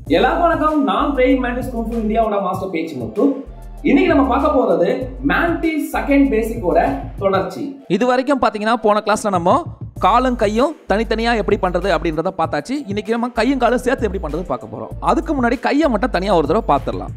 எல்லாருக்கும் வணக்கம் நான் பிரேம் மேண்டிஸ் குங்ஃபு இந்தியாவோட மாஸ்டர் பேச்சு முத்து இன்னைக்கு நம்ம பார்க்க போறது மேண்டி செகண்ட் பேசிக்கோட தொடர்ச்சி இது வரைக்கும் பார்த்தீங்கன்னா போன கிளாஸ்ல நம்ம காலும் கையும் தனித்தனியாக எப்படி பண்ணுறது அப்படின்றத பார்த்தாச்சு இன்னைக்கு நம்ம கையும் காலும் சேர்த்து எப்படி பண்ணுறது பார்க்க போகிறோம் அதுக்கு முன்னாடி கையை மட்டும் தனியாக ஒரு தடவை பார்த்துடலாம்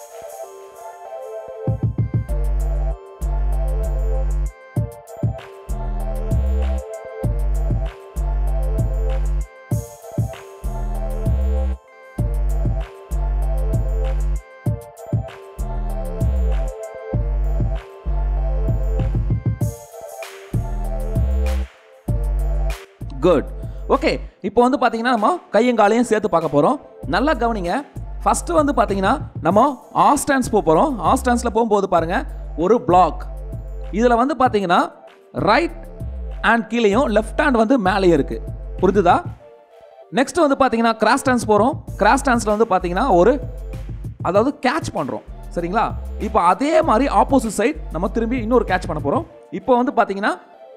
குட் ஓகே இப்போ வந்து பார்த்தீங்கன்னா நம்ம கையும் காலையும் சேர்த்து பார்க்க போகிறோம் நல்லா கவனிங்க ஃபஸ்ட்டு வந்து பார்த்தீங்கன்னா நம்ம ஆஸ்டான்ஸ் போக போகிறோம் ஆஸ்டான்ஸில் போகும்போது பாருங்கள் ஒரு பிளாக் இதில் வந்து பார்த்தீங்கன்னா ரைட் ஹேண்ட் கீழேயும் லெஃப்ட் ஹேண்ட் வந்து மேலேயும் இருக்குது புரிஞ்சுதா நெக்ஸ்ட் வந்து பார்த்தீங்கன்னா கிராஸ் டான்ஸ் போகிறோம் கிராஸ் டான்ஸில் வந்து பார்த்தீங்கன்னா ஒரு அதாவது கேட்ச் பண்ணுறோம் சரிங்களா இப்போ அதே மாதிரி ஆப்போசிட் சைடு நம்ம திரும்பி இன்னொரு கேட்ச் பண்ண போகிறோம் இப்போ வந்து பார்த்தீங்கன்னா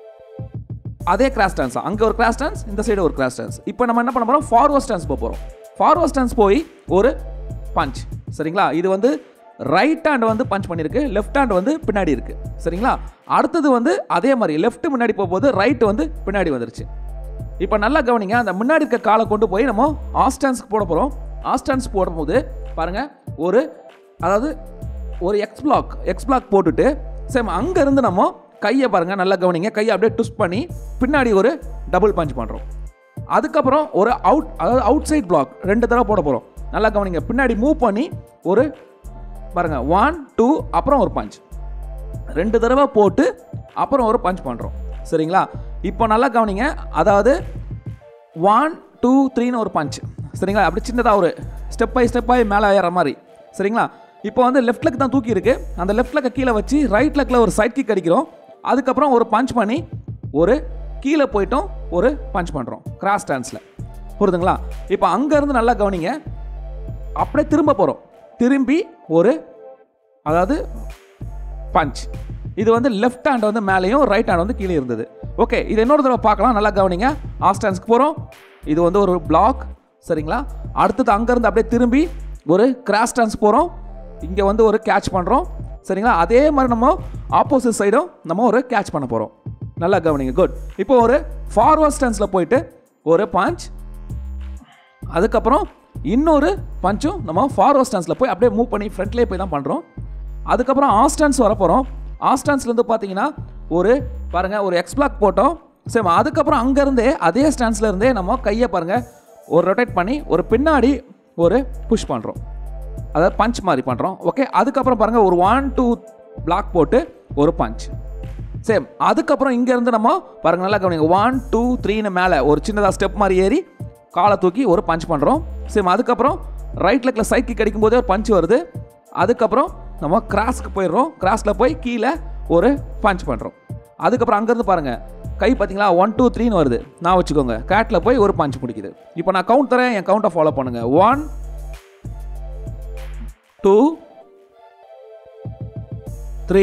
அதே கிராஸ் டான்ஸ் அங்கே ஒரு கிராஸ் டான்ஸ் இந்த சைடு ஒரு கிராஸ் டான்ஸ் இப்போ நம்ம என்ன பண்ண போகிறோம் ஃபார்வர்ட் ஸ்டான்ஸ் போக போகிறோம் ஃபார்வர்ட் ஸ்டான்ஸ் போய் ஒரு பஞ்ச் சரிங்களா இது வந்து ரைட் ஹேண்ட் வந்து பஞ்ச் பண்ணியிருக்கு லெஃப்ட் ஹேண்ட் வந்து பின்னாடி இருக்கு சரிங்களா அடுத்தது வந்து அதே மாதிரி லெஃப்ட் முன்னாடி போகும்போது ரைட் வந்து பின்னாடி வந்துருச்சு இப்போ நல்லா கவனிங்க அந்த முன்னாடி இருக்க காலை கொண்டு போய் நம்ம ஆஸ்டான்ஸ்க்கு போட போகிறோம் ஆஸ்டான்ஸ் போடும்போது பாருங்க ஒரு அதாவது ஒரு எக்ஸ் பிளாக் எக்ஸ் பிளாக் போட்டுட்டு சேம் அங்கேருந்து நம்ம கையை பாருங்க நல்லா கவனிங்க கையை அப்படியே ட்விஸ்ட் பண்ணி பின்னாடி ஒரு டபுள் பஞ்ச் பண்ணுறோம் அதுக்கப்புறம் ஒரு அவுட் அதாவது அவுட் சைட் பிளாக் ரெண்டு தடவை போட போகிறோம் நல்லா கவனிங்க பின்னாடி மூவ் பண்ணி ஒரு பாருங்க ஒன் டூ அப்புறம் ஒரு பஞ்ச் ரெண்டு தடவை போட்டு அப்புறம் ஒரு பஞ்ச் பண்ணுறோம் சரிங்களா இப்போ நல்லா கவனிங்க அதாவது ஒன் டூ த்ரீன்னு ஒரு பஞ்ச் சரிங்களா அப்படி சின்னதாக ஒரு ஸ்டெப் பை ஸ்டெப்பாக மேலே ஏற மாதிரி சரிங்களா இப்போ வந்து லெஃப்ட் லெக் தான் தூக்கி இருக்கு அந்த லெஃப்ட் லெக்கை கீழே வச்சு ரைட் லெக்கில் ஒரு சைட் கிக் அடிக்கிறோம் அதுக்கப்புறம் ஒரு பஞ்ச் பண்ணி ஒரு கீழே போயிட்டோம் ஒரு பஞ்ச் பண்ணுறோம் கிராஸ் டான்ஸில் புரியுதுங்களா இப்போ அங்கேருந்து நல்லா கவனிங்க அப்படியே திரும்ப போகிறோம் திரும்பி ஒரு அதாவது பஞ்ச் இது வந்து லெஃப்ட் ஹேண்ட் வந்து மேலேயும் ரைட் ஹேண்ட் வந்து கீழே இருந்தது ஓகே இது இன்னொரு தடவை பார்க்கலாம் நல்லா கவனிங்க ஆஸ்டான்ஸ்க்கு போகிறோம் இது வந்து ஒரு பிளாக் சரிங்களா அடுத்தது அங்கேருந்து அப்படியே திரும்பி ஒரு கிராஸ் டான்ஸ் போகிறோம் இங்கே வந்து ஒரு கேட்ச் பண்ணுறோம் சரிங்களா அதே மாதிரி நம்ம ஆப்போசிட் சைடும் நம்ம ஒரு கேட்ச் பண்ண போகிறோம் நல்லா கவனிங்க குட் இப்போ ஒரு ஃபார்வர்ட் ஸ்டான்ஸில் போயிட்டு ஒரு பஞ்ச் அதுக்கப்புறம் இன்னொரு பஞ்சும் நம்ம ஃபார்வர்ட் ஸ்டான்ஸில் போய் அப்படியே மூவ் பண்ணி ஃப்ரண்ட்லேயே போய் தான் பண்ணுறோம் அதுக்கப்புறம் ஆஸ்டான்ஸ் வர போகிறோம் ஆஸ்டான்ஸ்லேருந்து பார்த்தீங்கன்னா ஒரு பாருங்கள் ஒரு எக்ஸ் பிளாக் போட்டோம் சரி அதுக்கப்புறம் அங்கேருந்தே அதே ஸ்டான்ஸில் இருந்தே நம்ம கையை பாருங்கள் ஒரு ரொட்டேட் பண்ணி ஒரு பின்னாடி ஒரு புஷ் பண்ணுறோம் அதாவது பஞ்ச் மாதிரி பண்ணுறோம் ஓகே அதுக்கப்புறம் பாருங்கள் ஒரு ஒன் டூ பிளாக் போட்டு ஒரு பஞ்ச் சேம் அதுக்கப்புறம் இங்கேருந்து நம்ம பாருங்க நல்லா கவனிங்க ஒன் டூ த்ரீன்னு மேலே ஒரு சின்னதாக ஸ்டெப் மாதிரி ஏறி காலை தூக்கி ஒரு பஞ்ச் பண்ணுறோம் சேம் அதுக்கப்புறம் ரைட் லெக்கில் சைட் கிக் அடிக்கும் போதே ஒரு பஞ்ச் வருது அதுக்கப்புறம் நம்ம கிராஸ்க்கு போயிடுறோம் கிராஸில் போய் கீழே ஒரு பஞ்ச் பண்ணுறோம் அதுக்கப்புறம் அங்கேருந்து பாருங்கள் கை பார்த்தீங்களா ஒன் டூ த்ரீன்னு வருது நான் வச்சுக்கோங்க கேட்டில் போய் ஒரு பஞ்ச் பிடிக்குது இப்போ நான் கவுண்ட் தரேன் என் கவுண்ட்டை ஃபாலோ பண்ணுங்கள் one two three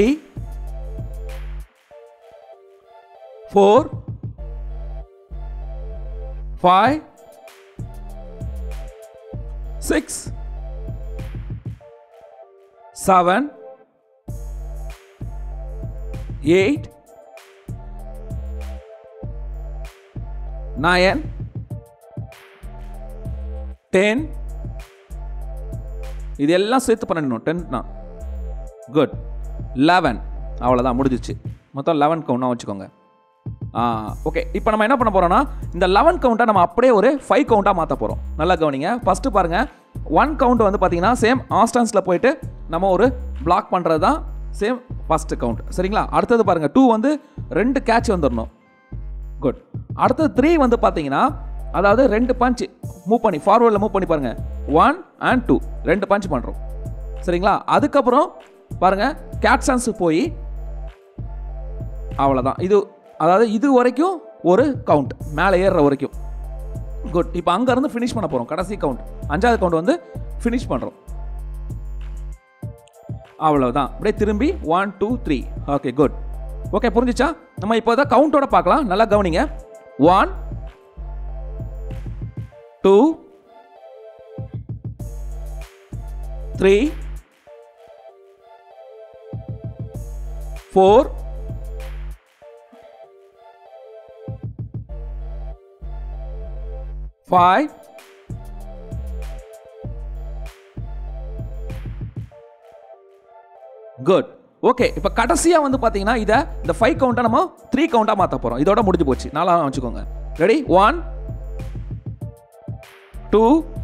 four five six seven eight nine ten இது எல்லாம் சேர்த்து பண்ணிடணும் டென்த்னா குட் லெவன் அவ்வளோதான் முடிஞ்சிச்சு மொத்தம் லெவன் கவுண்டாக வச்சுக்கோங்க ஓகே இப்போ நம்ம என்ன பண்ண போகிறோம்னா இந்த லெவன் கவுண்ட்டை நம்ம அப்படியே ஒரு ஃபைவ் கவுண்ட்டாக மாற்ற போகிறோம் நல்லா கவனிங்க ஃபஸ்ட்டு பாருங்கள் ஒன் கவுண்ட் வந்து பார்த்தீங்கன்னா சேம் ஆஸ்டான்ஸில் போயிட்டு நம்ம ஒரு பிளாக் பண்ணுறது தான் சேம் ஃபஸ்ட்டு கவுண்ட் சரிங்களா அடுத்தது பாருங்கள் டூ வந்து ரெண்டு கேட்ச் வந்துடணும் குட் அடுத்தது த்ரீ வந்து பார்த்தீங்கன்னா அதாவது ரெண்டு பஞ்ச் மூவ் பண்ணி ஃபார்வர்டில் மூவ் பண்ணி பாருங்கள் ஒன் அண்ட் டூ ரெண்டு பஞ்ச் பண்ணுறோம் சரிங்களா அதுக்கப்புறம் பாருங்கள் கேட்ஸான்ஸு போய் அவ்வளோதான் இது அதாவது இது வரைக்கும் ஒரு கவுண்ட் மேலே ஏறுற வரைக்கும் குட் இப்போ அங்கேருந்து ஃபினிஷ் பண்ண போகிறோம் கடைசி கவுண்ட் அஞ்சாவது கவுண்ட் வந்து ஃபினிஷ் பண்ணுறோம் அவ்வளவுதான் அப்படியே திரும்பி one two three okay good okay புரிஞ்சுச்சா நம்ம இப்போ தான் கவுண்டோட பார்க்கலாம் நல்லா கவனிங்க one two three four five good okay இப்போ கடைசியாக வந்து பார்த்தீங்கன்னா இதை இந்த ஃபைவ் கவுண்டை நம்ம த்ரீ கவுண்டாக மாற்ற போகிறோம் இதோட முடிஞ்சு போச்சு நாலாம் வச்சுக்கோங்க ரெடி ஒன் டூ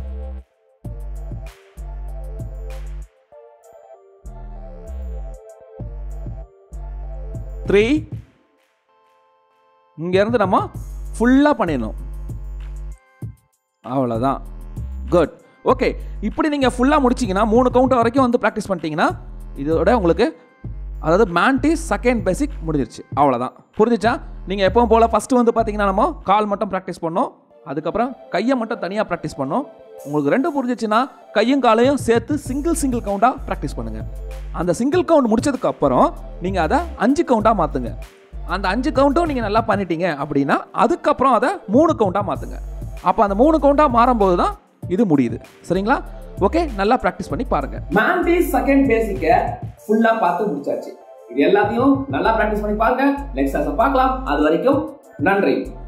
த்ரீ இங்கேருந்து நம்ம ஃபுல்லாக பண்ணிடணும் அவ்வளோதான் குட் ஓகே இப்படி நீங்கள் ஃபுல்லாக முடிச்சிங்கன்னா மூணு கவுண்ட் வரைக்கும் வந்து ப்ராக்டிஸ் பண்ணிட்டீங்கன்னா இதோட உங்களுக்கு அதாவது மேண்டிஸ் செகண்ட் பேசிக் முடிஞ்சிருச்சு அவ்வளோதான் புரிஞ்சிச்சா நீங்கள் எப்பவும் போல் ஃபஸ்ட்டு வந்து பார்த்தீங்கன்னா நம்ம கால் மட்டும் ப்ராக்டிஸ் பண்ணோம் அதுக்கப்புறம் கையை மட்டும் தனியாக ப்ராக்டிஸ் பண்ணோம் உங்களுக்கு ரெண்டு புரிஞ்சிச்சுன்னா கையும் காலையும் சேர்த்து சிங்கிள் சிங்கிள் கவுண்டாக ப்ராக்டிஸ் பண்ணுங்கள் அந்த சிங்கிள் கவுண்ட் முடிச்சதுக்கு அப்புறம் நீங்கள் அதை அஞ்சு கவுண்டாக மாற்றுங்க அந்த அஞ்சு கவுண்ட்டும் நீங்கள் நல்லா பண்ணிட்டீங்க அப்படின்னா அதுக்கப்புறம் அதை மூணு கவுண்டாக மாற்றுங்க அப்போ அந்த மூணு கவுண்டாக மாறும்போது தான் இது முடியுது சரிங்களா ஓகே நல்லா ப்ராக்டிஸ் பண்ணி பாருங்கள் மேண்டிஸ் செகண்ட் பேசிக்க ஃபுல்லா பார்த்து முடிச்சாச்சு இது எல்லாத்தையும் நல்லா பிராக்டிஸ் பண்ணி பாருங்க நெக்ஸ்ட் பார்க்கலாம் அது வரைக்கும் நன்றி